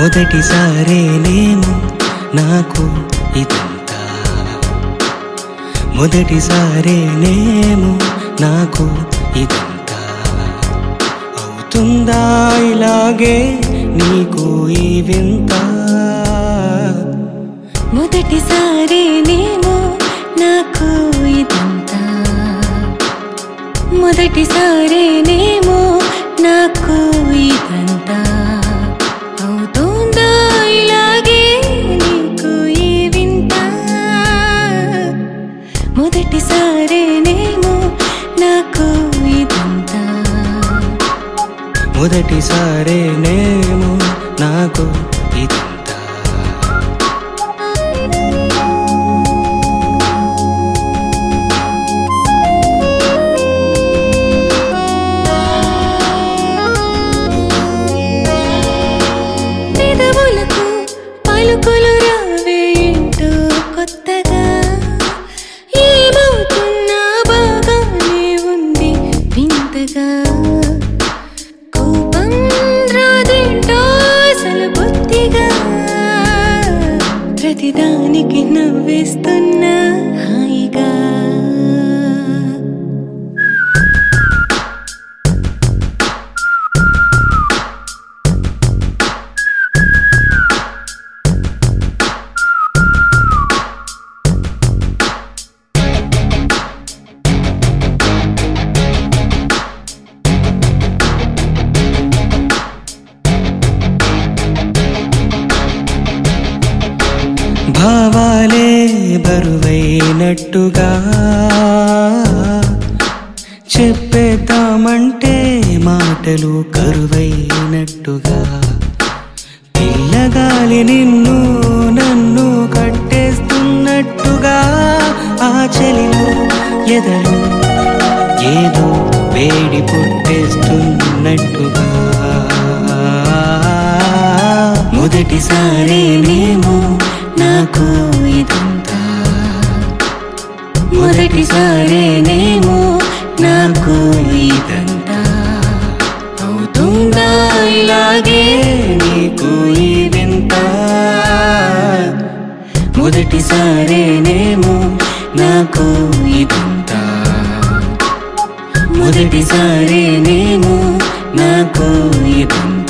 మొదటిసారేనేమో నాకు ఇదంతా మొదటిసారేనేమో నాకు ఇదంతా అవుతుందా ఇలాగే నీకు ఈ వింత మొదటిసారేనేమో నాకు ఇదంతా మొదటిసారేనేమో నాకు ఇదంతా అవుతుందా ఇలాగే నీకు ఈ వింత మొదటిసారేనేమో నాకు ఇదంతా మొదటిసారేనేమో నాకు ఇదంతా పెదవులకు పలుకులు రావేంటో కొత్తగా ఏమవుతున్నా బాగానే ఉంది వింతగా కోపం రాదేంటో అసలు బుద్ధిగా ప్రతిదానికి నవ్వేస్తున్నా హాయిగా భావాలే బరువైనట్టుగా చెప్పేద్దామంటే మాటలు కరువైనట్టుగా పిల్లగాలి నిన్ను నన్ను కట్టేస్తున్నట్టుగా ఆ చలిలో ఎదలు ఏదో వేడి పుట్టేస్తున్నట్టుగా మొదటిసారేనేమో నాకు ఇదంతా మొదటిసారేనేమో నాకు ఇదంతా అవుతుందా ఇలాగే నీకు ఈ వింత మొదటిసారేనేమో నాకు ఇదంతా మొదటిసారేనేమో నాకు ఇదంతా